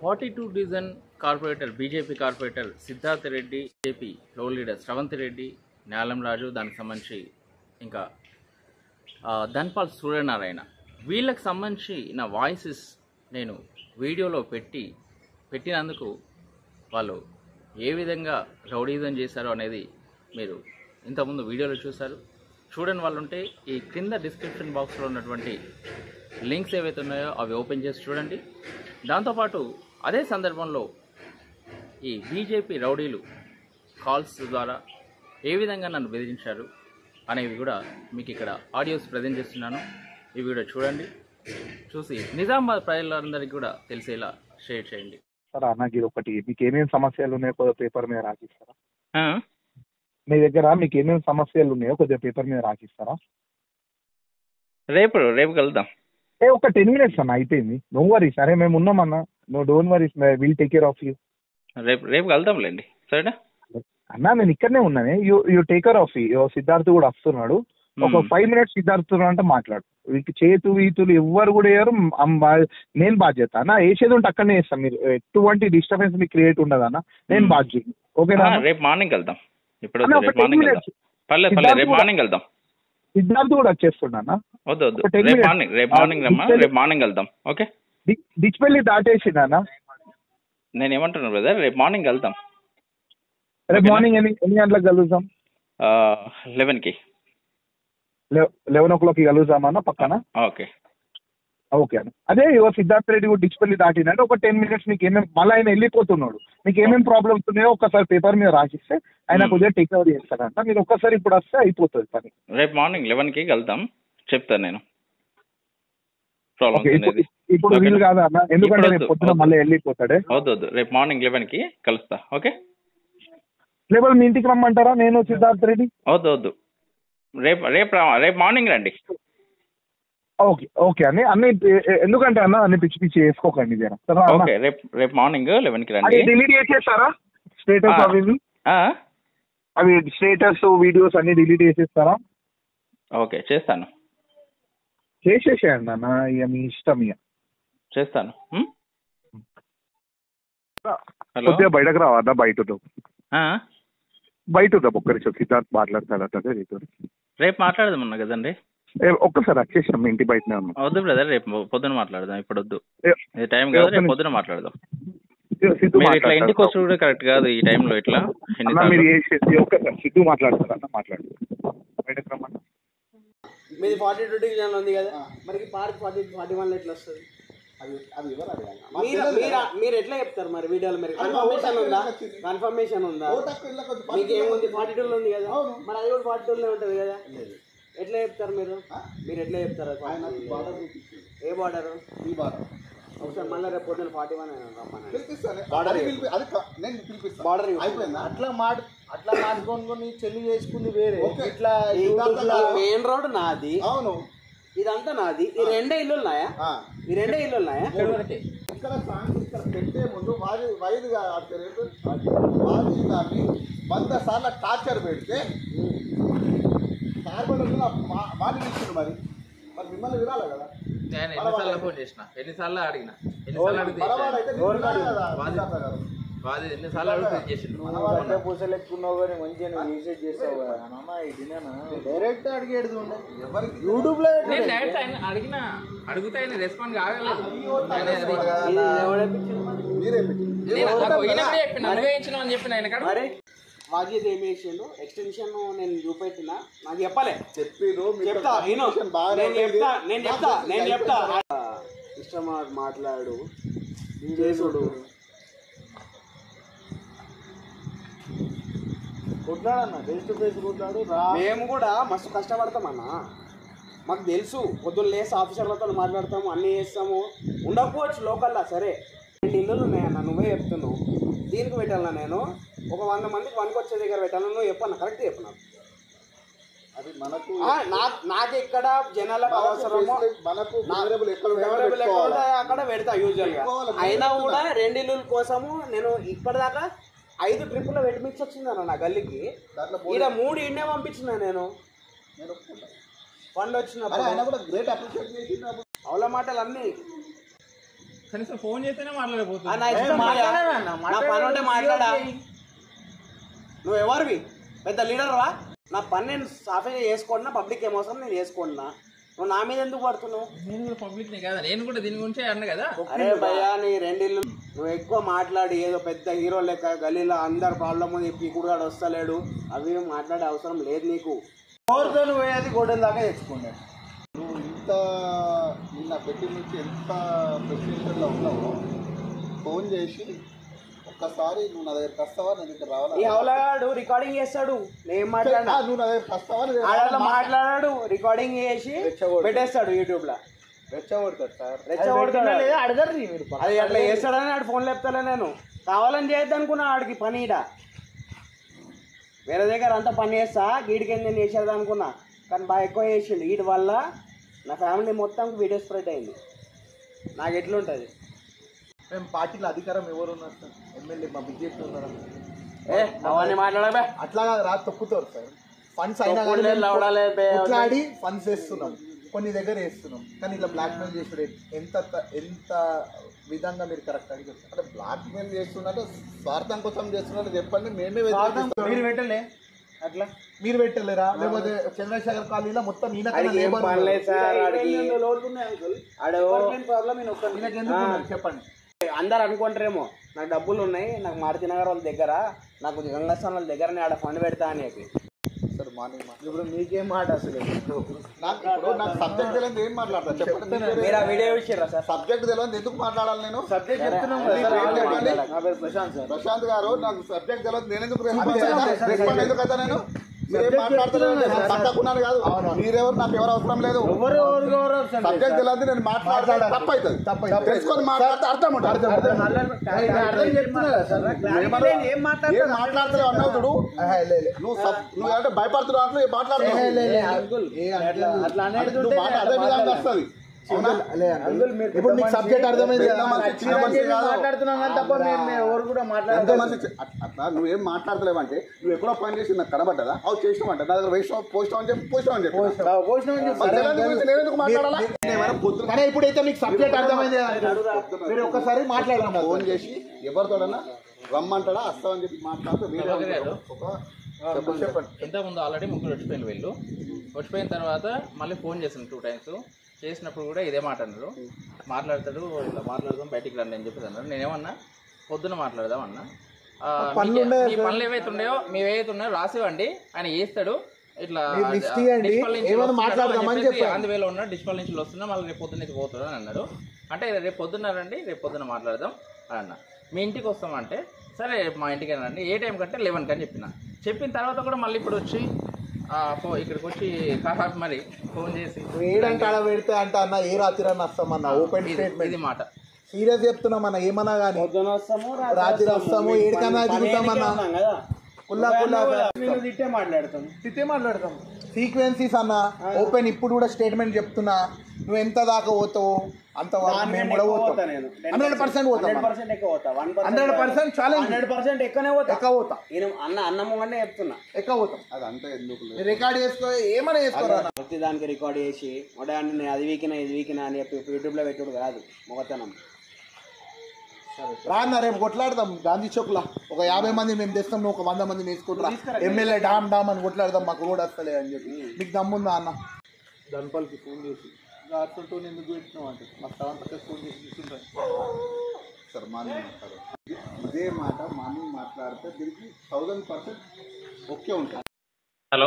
Forty two division corporator BJP corporator Siddhartha Reddy JP floor leader Shravanth Reddy Nelam Raju దానికి సంబంధించి ఇంకా ఆ, ధన్పాల్ సూర్యనారాయణ వీళ్ళకి సంబంధించిన వాయిసెస్ నేను వీడియోలో పెట్టి పెట్టినందుకు వాళ్ళు ఏ విధంగా రౌడీజం చేశారో అనేది మీరు ఇంతకుముందు వీడియోలో చూశారు చూడని వాళ్ళు ఉంటే ఈ క్రింద డిస్క్రిప్షన్ బాక్స్లో ఉన్నటువంటి లింక్స్ ఏవైతే ఉన్నాయో అవి ఓపెన్ చేసి చూడండి దాంతోపాటు అదే సందర్భంలో ఈ బీజేపీ రౌడీలు కాల్స్ ద్వారా ఏ విధంగా నన్ను బెదిరించారు అనేవి కూడా మీకు ఇక్కడ ఆడియోస్ ప్రజెంట్ చేస్తున్నాను ఈ వీడియో చూడండి చూసి నిజామాబాద్ ప్రజలందరికీ కూడా తెలిసేలా షేర్ చేయండి సార్ అన్నకి ఇది ఒకటి మీకు ఏమేమి సమస్యలు ఉన్నాయో కొద్దిగా పేపర్ మీద రాసిస్తారా మీ దగ్గర మీకు ఏమేమి సమస్యలు ఉన్నాయో కొద్దిగా పేపర్ మీద రాసిస్తారా రేపు రేపు కలుద్దాం ఏ ఒక టెన్ మినిట్స్ అన్న అయిపోయింది నో వరీస్ అరే మేము ఉన్నామన్నా no don't worries will take care of you రేపు రేపు కలుద్దాంలేండి సరేనా అన్నా నేను ఇక్కడనే ఉన్నానే you you take care of you Siddharth కూడా వస్తున్నాడు ఒక ఫైవ్ మినిట్స్ సిద్ధార్థ్ అంటే మాట్లాడు వీళ్ళకి చేతు వీతులు ఎవ్వరు కూడా వేయరు అమ్ బా- నేను బాధ్యత అన్న వేసేది ఉంటే అక్కడనే వేస్తాను మీరు ఎటువంటి డిస్టర్బెన్స్ మీకు క్రియేట్ ఉండదు అన్న నేను Hmm. బాధ్యత ఓకేనా అన్న? రేపు మార్నింగ్ వెళ్దాం ఇప్పుడు అన్న, వద్దు, ఒక రేపు టెన్ మార్నింగ్ వెళ్దాం మినిట్స్ పర్లేదు సిద్ధార్థ్ పర్లేదు రేపు కూడా- మార్నింగ్ వెళ్దాం సిద్ధార్థ్ కూడా వచ్చేస్తున్నా అన్న వద్దు వద్దు ఒక ten రేపు minutes. మార్నింగ్ రేపు ఆ, మార్నింగ్ రమ్మా డిస్పెల్- రేపు మార్నింగ్ వెళ్దాం ఓకే డి- డిచ్పల్లి దాటేసిందా అన్న నేను ఏమంటున్నాను బ్రదర్ రేపు మార్నింగ్ వెళ్దాం రేపు ఓకేనా? మార్నింగ్ ఎన్ని ఎన్ని గంటలకు కలుద్దాం లెవెన్కి లెవెన్ ఓ క్లాక్కి కలుద్దామన్న పక్కన ఓకే ఓకే అన్న అదే ఇగో సిద్ధార్థ రెడ్డి కూడా డిచ్పల్లి దాటినంటే ఒక టెన్ మినిట్స్ మీకు ఏమేమి మళ్ళీ ఆయన వెళ్ళిపోతున్నాడు మీకు ఏమేమి ప్రాబ్లమ్స్ ఉన్నాయో ఒకసారి పేపర్ మీద రాసిస్తే ఆయన Hmm. కొద్దిగా టేక్ ఓవర్ చేస్తాడంట మీరు ఒక్కసారి ఇప్పుడు వస్తే అయిపోతుంది పని రేపు మార్నింగ్ లెవెన్కి వెళ్దాం చెప్తాను నేను ప్రాబ్లమ్స్ ఓకే ఇప్పుడు అనేది ఇప్పుడు ఓకేనా? వీలు కాదా అన్న ఎందుకంటే ఇప్పుడు రేపు వద్దు, పొద్దున వద్దు. మళ్ళీ వెళ్ళిపోతాడే వద్దు వద్దు రేపు మార్నింగ్ లెవెన్కి కలుస్తా ఓకే లేకపోతే మీ ఇంటికి రమ్మంటారా నేను సిద్ధార్థ రెడ్డి వద్దు వద్దు రేపు రేపు రా- రేపు మార్నింగ్ రండి ఓకే ఓకే అన్ని అన్ని ఎ- ఎ- ఎందుకంటే అన్న అన్ని పిచ్చి పిచ్చి వేసుకోకండి జర సరే అన్న ఓకే రేపు రేపు మార్నింగ్ లెవెన్కి అది రండి డిలీట్ చేసేస్తారా స్టేటస్ ఆ. అవి ఇవి? ఆ? అవి స్టేటస్ వీడియోస్ అన్ని డిలీట్ చేసేస్తారా ఓకే చేస్తాను చేసేసేయండి అన్న ఇక మీ ఇష్టం ఇక చేస్తాను ఉం? హలో కొద్దిగా బయటకు రావద్దా బయట ఉందాం. ఆ? బయట ఉందాం ఒక్క నిమిషం సిద్ధార్థ్ మాట్లాడతాడంటే నీతో రేపు మాట్లాడదామన్నా కదండి ఏ, ఒక్కసారి వచ్చేసాం మీ ఇంటి బయటనే ఉన్నాం వద్దు బ్రదర్ రేపు పొద్దున మాట్లాడదాం ఇప్పుడు వద్దు ఏ, ఈ టైం ఏ, కాదు ఒక్క రేపు నిమిషం. పొద్దున మాట్లాడదాం ఏ, సిద్ధు మీరు ఇట్లా ఇంటికి మాట్లాడతాడు. వచ్చి కూడా కరెక్ట్ కాదు ఈ టైంలో ఇట్లా అన్న ఎన్నిసార్లు? మీరు ఏ ఏ, ఒక్కసారి సిద్ధు మాట్లాడతారు అన్న మాట్లాడు బయటకు రమ్మన్నా మీది ఫార్టీ టూ డివిజన్ ఉంది కదా మరి పార్క్ ఫార్టీ ఫార్టీ వన్ ఎట్లా వస్తుంది అవి అవి ఎవరు అడగాలి మీరు మీరు మీరు ఎట్లా చెప్తారు మరి వీడియోలో మరి కన్ఫర్మేషన్ ఉందా కన్ఫర్మేషన్ ఉందా మీకు ఏముంది ఫార్టీ టూలో ఉంది కదా మరి అది కూడా ఫార్టీ టూలో ఉంటుంది కదా ఎట్లా చెప్తారు మీరు మీరు ఎట్లా చెప్తారు అది 42 బార్డర్ ఉంది? చూపించింది ఏ బార్డర్ ఈ బార్డర్ ఒకసారి మళ్ళీ రేపు పొద్దున్న ఫార్టీ వన్ రమ్మని పిలిపిస్తాను Border అది పిలిపి అది క- నేను పిలిపిస్తాను Border అయిపోయిందా అట్లా మాట అట్లా మార్చుకొని చెల్లి చేసుకుంది వేరే ఓకే. ఇట్లా ఈ సిద్ధార్థ గారు. మెయిన్ రోడ్ నాది అవును ఇదంతా నాది ఈ రెండే ఇల్లు ఉన్నాయా ఆ. ఈ రెండే ఇల్లు ఉన్నాయా ఇక్కడ సాంగ్స్ ఇక్కడ పెట్టే ముందు వారి వైద్యుగా వారి దాన్ని వంద సార్లు టార్చర్ పెడితే కార్బన్ మాట ఇచ్చిండు మరి మరి మిమ్మల్ని వినాలి కదా నేను ఎన్నిసార్లు ఫోన్ చేసిన ఎన్నిసార్లు అడిగిన ఎన్నిసార్లు అడిగితే పరవాడు అయితే నీకు వినాలి కదా వాది- సిద్ధార్థ గారు. వాది ఎన్నిసార్లు అడిగితే చేసిండు గడ్డ పూసలు ఎక్కున్నావు కానీ మంచిగా నువ్వు రీసెర్చ్ చేస్తావు కదా అన్న ఇదినేనా డైరెక్ట్ అడిగేది ఉండే ఎవరికి యూట్యూబ్ లో నేను డైరెక్ట్ ఆయన అడిగిన అడిగితే ఆయన రెస్పాండ్ కాగలేదు ఆయన అది- ఇది ఎవడేపించిండు మరి? మీరే పెట్టింది నేను నాకు ఈయనప్పుడే చెప్పిన నువ్వే ఇచ్చినావు అని చెప్పిన ఆయన కాడ మరి వాద్యత ఏమి చేసిండు ఎక్స్టెన్షన్ నేను చూపెట్టిన నాకు చెప్పలే చెప్పిరు మీకు చెప్తా నేను communication బాగానే నేను ఉంది. చెప్తా నేను చెప్తా నాకు నేను తెలిసి చెప్తా ఇష్టం మాట్లాడు చేసుడు కొట్లాడన్న ఫేస్ టు ఫేస్ కొట్లాడు రా మేము కూడా మస్తు కష్టపడతాం అన్న మాకు తెలుసు పొద్దున్న లేసి ఆఫీసర్లతో మాట్లాడతాము అన్నీ చేస్తాము ఉండకపోవచ్చు లోకల్లా సరే రెండు ఇల్లులు ఉన్నాయన్న నువ్వే చెప్తున్నావు దీనికి పెట్టాలన్నా నేను ఒక వంద మందికి వనికి వచ్చే దగ్గర పెట్టాలని నువ్వు చెప్పన్న కరెక్ట్ చెప్పు నాకు అది మనకు ఆ, నాకు నాకు ఎక్కడ జనాలకు మనకు అవసరమో facility- మనకు నా- favorable ఎక్కడ ఉంటే అక్కడ favorable ఎక్కడ పెట్టుకోవాలి. ఉంటే అక్కడ పెడతా యూజువల్ గా పెట్టుకోవాలి. అయినా కూడా రెండు ఇల్లుల కోసము నేను ఇప్పటిదాకా ఐదు ట్రిప్పులు పెట్టమిచ్చి వచ్చిందన్న నా గల్లీకి దాంట్లో ఈడ మూడు ఇండే పంపించిన నేను నేను ఒప్పుకుంటా. పండు అరే ఆయన వచ్చినప్పుడు కూడా గ్రేట్ అప్రిషియేట్ చేసినప్పుడు అవల మాటలు అన్నీ కనీసం ఫోన్ చేస్తేనే ఆ, మాట్లాడబోతుంది నా ఇష్టం భయ్యా. నా పని ఉంటే మాట్లాడా నువ్వు ఎవరివి పెద్ద లీడర్వా నా పని నేను సాఫీగా చేసుకుంటున్నా పబ్లిక్ ఏమవసరం నేను చేసుకుంటున్నా నువ్వు నా మీద ఎందుకు పడుతున్నావు నేను కూడా పబ్లిక్ ని కదా నేను కూడా దీని గురించే అన్న కదా అరే భయ్యా నీ రెండిల్లు నువ్వు ఎక్కువ మాట్లాడి ఏదో పెద్ద హీరో లెక్క గలీలో అందరు ప్రాబ్లం ఉంది పీకుడుగాడు వస్తలేడు అవి ఇవి మాట్లాడే అవసరం లేదు నీకు ఎవరితో పోయేది గోడెల దాకా తెచ్చుకున్నాడు నువ్వు ఇంత నిన్న పెట్టి నుంచి ఎంత ప్రెసిడెంట్లో ఉన్నావో ఫోన్ చేసి ఒక్కసారి నువ్వు నా దగ్గరికి వస్తావా నేను ఇక్కడ ఈ రావాలా హౌలగాడు రికార్డింగ్ చేస్తాడు నేను ఆ, మాట్లాడినా నువ్వు నా దగ్గరికి వస్తావా నేను ఆడలో మాట్లాడాడు రికార్డింగ్ చేసి రెచ్చగొడతాడు. పెట్టేస్తాడు యూట్యూబ్ లో రెచ్చగొడతాడు సార్ రెచ్చగొడతాడు అడగరు మీరు అది అట్లా చేస్తాడని ఆడు ఫోన్ లేపుతాలే నేను కావాలని చేయొద్దు అనుకున్నా ఆడికి పని ఈడ వేరే దగ్గర అంతా పని చేస్తా గీడికి నేను చేసేది అనుకున్నా కానీ బాగా ఎక్కువ చేసిండు వీటి వల్ల నా ఫ్యామిలీ మొత్తం వీడియో స్ప్రెడ్ అయింది నాకు ఎట్లుంటుంది మేము పార్టీలో అధికారం ఎవరు ఉన్నారు సార్ ఎమ్మెల్యే మా బీజేపీ ఉన్నారు ఏ అవన్నీ మాట్లాడబే అట్లా కాదు రా తొక్కుతారు సార్ ఫండ్స్ అయినా కానీ తొక్కులే, లవడాలే, బే, కొట్లాడి ఫండ్స్ వేస్తున్నాం కొన్ని దగ్గర వేస్తున్నాం కానీ ఇట్లా బ్లాక్ మెయిల్ చేసుడు ఎంత త- ఎంత విధంగా మీరు కరెక్ట్ అడిగారు అంటే బ్లాక్ మెయిల్ చేస్తున్నారు స్వార్థం కోసం చేస్తున్నారు చెప్పండి మేమే వ్యతిరేకిస్తున్నాం. మీరు పెట్టలే అట్లా మీరు పెట్టలేరా లేకపోతే చంద్రశేఖర్ కాలనీలో మొత్తం ఈయన కన్నా ఆడికి ఏం neighbor పని లేదు సార్ ఆడికి ఈయనకి ఎందుకు ఉన్నారు? చెప్పండి అందరు అనుకుంటారేమో నాకు డబ్బులు ఉన్నాయి నాకు మారుతి నగర్ వాళ్ళ దగ్గర నాకు గంగాస్థాన్ వాళ్ళ దగ్గర నేను ఆడ ఫండ్ పెడతా అని చెప్పి సార్ మార్నింగ్ మా- ఇప్పుడు మీకేం మాట అసలు నాకు ఇప్పుడు నాకు సబ్జెక్ట్ తెలియదు ఏం మాట్లాడతాను చెప్పండి మీరు ఆ వీడియో ఇచ్చారా సార్ సబ్జెక్ట్ తెలియదు ఎందుకు మాట్లాడాలి నేను సబ్జెక్ట్ చెప్తున్నాం సరే, కదా ఏం చెప్పాలి? నా పేరు ప్రశాంత్ సార్ ప్రశాంత్ గారు నాకు సబ్జెక్ట్ తెలియదు నేను ఎందుకు రెస్పాండ్ రెస్పాండ్ ఎందుకు అవుతా నేను మీరేం మాట్లాడుతున్నారు నేను పక్కకున్నాను కాదు మీరెవరు నాకు ఎవరు అవసరం లేదు ఎవరు ఎవరు ఎవరు అవసరం లేదు సబ్జెక్ట్ తెలియదు నేను మాట్లాడతాను తప్పు అవుతుంది తప్పు తెలుసుకొని మాట్లాడితే అర్థం ఉంటుంది అర్థం అర్థం చెప్తున్నా కదా సార్ ఏమన్నా- ఏం మాట్లాడతావు అన్నావు చూడు నువ్వు సబ్- నువ్వు అంటే భయపడుతున్నావు అంటే మాట్లాడుతున్నావు అట్లా అంటే అనేది నువ్వు మాట అదే విధంగా వస్తుంది అవునా? ఇప్పుడు నీకు సబ్జెక్ట్ అర్థమైంది కదా చిన్న మనిషి కాదు మాట్లాడుతున్నాం కానీ తప్ప మేము మేము ఎవరు కూడా ఎంత మాట్లాడతాం మంచి చె- అట్- అట్లా నువ్వేం మాట్లాడలేవంటే నువ్వు ఎక్కడో పని చేసి నాకు కనబడ్డదా అవి చేసినావంట నా దగ్గర వేసిన పోస్ట్ అని చెప్పి పోస్ట్ అని చెప్పి పోషణం అని చెప్పి మరి తెలంగాణ గురించి నేను ఎందుకు మాట్లాడాలా? నేనేమైనా పొద్దున- కానీ ఇప్పుడైతే మీకు సబ్జెక్ట్ అర్థమైంది కదా. మీరు ఒక్కసారి మాట్లాడండి ఫోన్ చేసి ఎవరితోడన్నా రమ్మంటాడా వస్తావని చెప్పి మాట్లాడితే వేరే ప్రభాకర్ గారు. ఒక- చెప్పండి చెప్పండి ఇంతకుముందు ఆల్రెడీ ముగ్గురు వచ్చిపోయిన వీళ్ళు వచ్చిపోయిన తర్వాత మళ్ళీ ఫోన్ చేశాను టూ టైమ్స్ చేసినప్పుడు కూడా ఇదే మాట అన్నారు మాట్లాడతాడు ఇట్లా మాట్లాడదాం బయటికి రండి అని చెప్పేసి అన్నారు నేనేమన్నా పొద్దున మాట్లాడదాం అన్నా ఆ, మీకే- మీ పనులు ఏవైతే ఉన్నాయో మేము ఏవైతే ఉన్నాయో రాసివ్వండి ఆయన చేస్తాడు ఇట్లా లిస్ట్ ఇవ్వండి, డిస్పల్ నుంచి ఏమైనా వస్తున్నాడు అని మాట్లాడదామని చెప్పేసి చెప్పాను. అందువేలో ఉన్న డిస్పల్ నుంచి వస్తున్నా మళ్ళీ రేపు పొద్దున్న ఇది పోతాడు అని అన్నారు అంటే రేపు పొద్దున్న రండి రేపు పొద్దున్న మాట్లాడదాం అని అన్న మీ ఇంటికి వస్తామంటే సరే మా ఇంటికి రండి ఏ టైం కంటే లెవెన్ అని చెప్పిన చెప్పిన తర్వాత కూడా మళ్ళీ ఇప్పుడు వచ్చి ఆ, ఫో ఇక్కడికి వచ్చి కాకా మరి ఫోన్ చేసి ఏడంటే ఆడ పెడితే అంట అన్న ఏ రాత్రి అన్న వస్తామన్న ఓపెన్ ఇది- స్టేట్మెంట్ ఇది మాట సీరియస్ చెప్తున్నామన్న ఏమన్నా కానీ పొద్దున వస్తాము రాత్రి వస్తాము, మీకు ఏడికన్నా పని- పని దిగుతామన్నా. ఏడికే ఉన్నాం కదా కుల్లా కుల్లా వీళ్ళు తిట్టే మాట్లాడతాం తిట్టే మాట్లాడతాం సీక్వెన్సీస్ అన్న ఓపెన్ ఇప్పుడు కూడా స్టేట్మెంట్ చెప్తున్నా నువ్వు ఎంత దాకా పోతావు అంత వరకు మేము కూడా పోతాం హండ్రెడ్ పర్సెంట్ పోతాం హండ్రెడ్ అన్న. పర్సెంట్ ఎక్కువ పోతా one hundred percent challenge hundred percent ఎక్కువనే పోతా ఎక్కువ పోతాం నేను అన్న అన్నం ముంగనే చెప్తున్నా ఎక్కువ పోతాం అదంతా ఎందుకు లేదు. మీరు రికార్డ్ చేసుకో ఏమైనా చేసుకోరా అన్న. ప్రతి దానికి రికార్డ్ చేసి ఉదయాన్నే నేను అది వీకినా ఇది వీకినా అని చెప్పి యూట్యూబ్లో పెట్టుడు కాదు మొగతనం రా అన్న రేపు కొట్లాడదాం గాంధీ చౌక్ లా ఒక యాభై మంది మేము తెస్తాం నువ్వు ఒక వంద మంది వేసుకుంటారా ఎమ్మెల్యే డామ్ డామ్ అని కొట్లాడదాం మాకు రోడ్ వస్తలే అని చెప్పి మీకు దమ్ముందా అన్న ధన్పాల్కి ఫోన్ చేసి అట్లంటూ నేను ఎందుకు పెట్టినావు అంటే మా స్థలం ఫోన్ చేసి తీసుకుంటాను సార్ మార్నింగ్ మాట్లాడు ఇదే మాట మార్నింగ్ మాట్లాడితే దీనికి థౌజండ్ పర్సెంట్ ఓకే ఉంటుంది హలో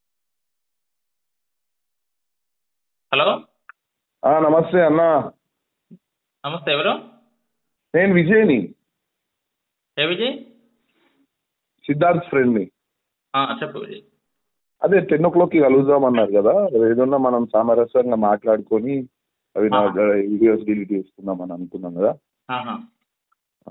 హలో ఆ, నమస్తే అన్న నమస్తే ఎవరు నేను విజయ్ని ఏ విజయ్ సిద్ధార్థ్ ఫ్రెండ్ని ఆ, చెప్పు విజయ్ అదే టెన్ ఓ క్లాక్కి కలుద్దాం అన్నారు కదా ఏదన్నా మనం సామరస్యంగా మాట్లాడుకొని అవి నా వీడియోస్ డిలీట్ చేసుకుందాం అని అనుకున్నాం కదా ఆహా. ఆ.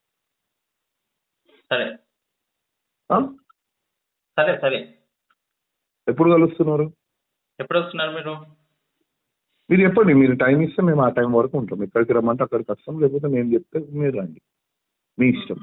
సరే ఆ? సరే సరే ఎప్పుడు కలుస్తున్నారు ఎప్పుడు వస్తున్నారు మీరు మీరు చెప్పండి మీరు టైం ఇస్తే మేము ఆ టైం వరకు ఉంటాం ఎక్కడికి రమ్మంటే అక్కడికి వస్తాం లేకపోతే నేను చెప్తే మీరు రండి మీ ఇష్టం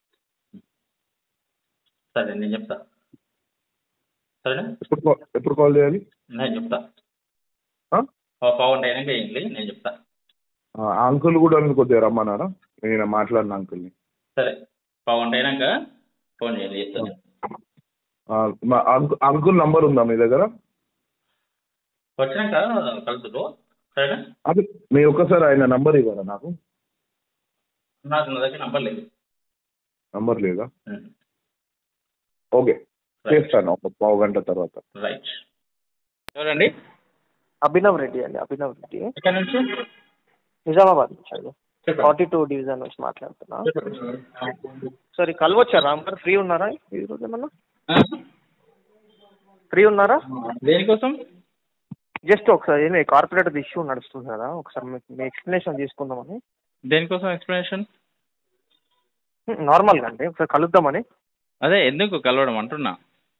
సరే నేను చెప్తా సరేనా ఎప్పుడు కా- ఎప్పుడు కాల్ చేయాలి నేను చెప్తా ఆ? ఒక పావు గంట అయినాక వేయండి నేను చెప్తా ఆ అంకుల్ కూడా కొద్దిగా రమ్మన్నారా నేను మాట్లాడిన అంకుల్ని సరే పావుగంట అయినాక ఫోన్ చేయండి చెప్తాను ఆ, మా అంకు- అంకుల్ నంబర్ ఉందా మీ దగ్గర వచ్చినాక కలుద్దు సరేనా అది మీరు ఒక్కసారి ఆయన నంబర్ ఇవ్వరా నాకు నాకు నా దగ్గర నంబర్ లేదు నంబర్ లేదా ఉమ్. ఓకే చేస్తాను ఒక పావు గంట తర్వాత రైట్ ఎవరండి అభినవ్ రెడ్డి అండి అభినవ్ రెడ్డి ఎక్కడి నుంచి నిజామాబాద్ నుంచి అండి చెప్పండి. ఫార్టీ టూ డివిజన్ నుంచి మాట్లాడుతున్నా సరే కలవచ్చా రామ్ గారు ఫ్రీ ఉన్నారా ఈ రోజు ఏమన్నా ఆ? ఫ్రీ ఉన్నారా దేనికోసం జస్ట్ ఒకసారి ఏమి కార్పొరేటర్ ఇష్యూ నడుస్తుంది కదా ఒకసారి మీకు మీ ఎక్స్ప్లెనేషన్ తీసుకుందామని దేనికోసం ఎక్స్ప్లెనేషన్ నార్మల్గా అండి ఒకసారి కలుద్దామని అదే ఎందుకు కలవడం అంటున్నా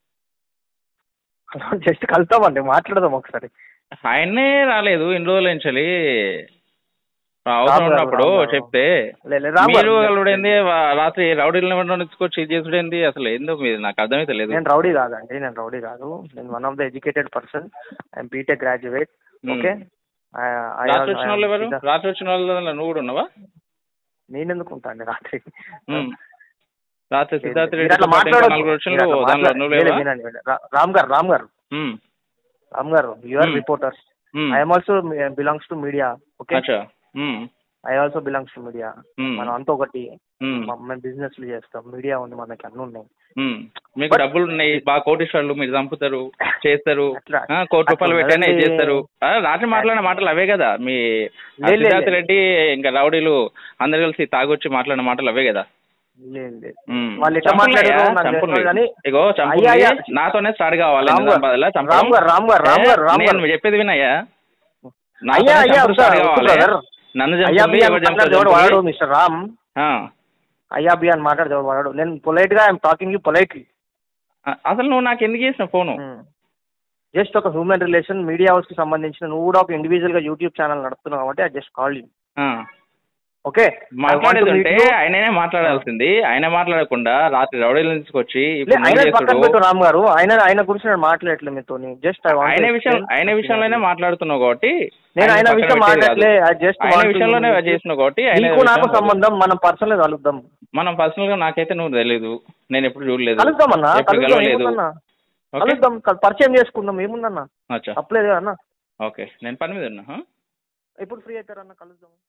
జస్ట్ కలుద్దామండి మాట్లాడదాం ఒకసారి ఆయన్నే రాలేదు ఇన్ని రోజుల నుంచి అవసరం రామ్ గారు, ఉన్నప్పుడు రామ్ గారు. చెప్తే లే, లే, రామ్ గారు. మీరు కలవడేంది వా- రాత్రి రౌడీలను తీసుకొచ్చి ఇది చేసుడేంది అసలు ఎందుకు మీరు నాకు అర్థమైతే లేదు నేను రౌడీ కాదండి నేను రౌడీ కాదు నేను one of the educated person I'm BTech graduate okay రాత్రి వచ్చిన వాళ్ళు ఎవరు రాత్రి వచ్చిన వాళ్ళు నువ్వు కూడా ఉన్నావా నేను ఎందుకు ఉంటా అండి రాత్రి ఉమ్. రాత్రి సిద్ధార్థ మీరు రెడ్డి అట్లా తో పాటు ఇంకా మాట్లాడొద్దు. నలుగురు మీరు వచ్చిండ్రు అట్లా దానిలో మాట్లాడ- నువ్వు లేదు, లేవా వినండి, వినండి. రా- రామ్ గారు రామ్ గారు um. Ram garu your Hmm. Reporters um. I'm also belongs to media okay అచ్చా um. I also belongs to media um. మనం అంతా ఒకటి ఉమ్. మ- మేము బిజినెస్ చేస్తాం మీడియా ఉంది మనకి అన్ని ఉన్నాయి ఉమ్. మీకు డబ్బులు ఉన్నాయి బాగా కోటీశ్వర్లు మీరు చంపుతారు చేస్తారు అట్లా ఆ, కోటి రూపాయలు అట్లా పెట్టైనా ఇది ఉన్నదండి. చేస్తారు ఆ, రాత్రి మాట్లాడిన మాటలు అవే కదా మీ ఆ లేదు, లేదు, సిద్ధార్థ లేదు. రెడ్డి ఇంకా రౌడీలు అందరు కలిసి తాగొచ్చి మాట్లాడిన మాటలు అవే కదా లేదు లేదు ఉమ్. వాళ్ళు ఎట్లా చంపులు మాట్లాడారో అయ్యా, నాకు చంపులు. తెలియదు కానీ ఇగో చంపులు అయ్యా, అయ్యా. నాతోనే స్టార్ట్ కావాలి రామ్ గారు, నిజామాబాద్లో చంపడం. రామ్ గారు, రామ్ గారు, రామ్ గారు, ఏ, రామ్ గారు. నేను చెప్పేది వినయ్యా అయ్యా నాతోనే అయ్యా చంపులు స్టార్ట్ వద్దు కావాలి బ్రదర్ నన్ను అయ్యా చంపుతుంది బియ్యాన్ ఎవరు మాట్లాడితే ఎవడు వాడాడు చంపుతుంది మిస్టర్ రామ్ ఆ. అయ్యా బియ్యాన్ మాట్లాడితే ఎవడు వాడాడు నేను పొలైట్ గా ఐఎమ్ టాకింగ్ యూ పొలైట్లీ ఆ, అసలు నువ్వు నాకు ఎందుకు చేసిన ఫోను జస్ట్ ఒక హ్యూమన్ రిలేషన్ మీడియా హౌస్ కి సంబంధించిన నువ్వు కూడా ఒక ఇండివిజువల్ గా యూట్యూబ్ ఛానల్ నడుపుతున్నావు కాబట్టి ఐ జస్ట్ కాల్ యూ ఆ. ఓకే మాట్లాడేది ఉంటే ఆయననే మాట్లాడాల్సింది ఆయన మాట్లాడకుండా రాత్రి రౌడీలను తీసుకొచ్చి ఇప్పుడు ఆయన నువ్వు పక్కన చేసుడు పెట్టు రామ్ గారు ఆయన ఆయన గురించి నేను మాట్లాడట్లేదు మీతో జస్ట్ ఐ ఆయన విషయం ఆయన విషయంలోనే మాట్లాడుతున్నావు కాబట్టి నేను ఆయన పక్కన విషయం పెట్టేది మాట్లాడలే కాదు. జస్ట్ ఆయన విషయంలోనే చేసినావు కాబట్టి ఆయన నీకు నాకు విషయం సంబంధం మనం పర్సనల్ కలుద్దాం మనం పర్సనల్ గా నాకైతే నువ్వు తెలియదు నేను ఎప్పుడు చూడలేదు కలుద్దామన్నా ఎప్పుడు కలుద్దాం కలవలేదు ఏముందన్నా ఓకే కలుద్దాం కల్- పరిచయం చేసుకుందాం ఏముందన్నా అచ్చా తప్పలేదు అన్న ఓకే నేను పని మీద ఉన్నా హా? ఎప్పుడు ఫ్రీ అవుతారన్న కలుద్దాం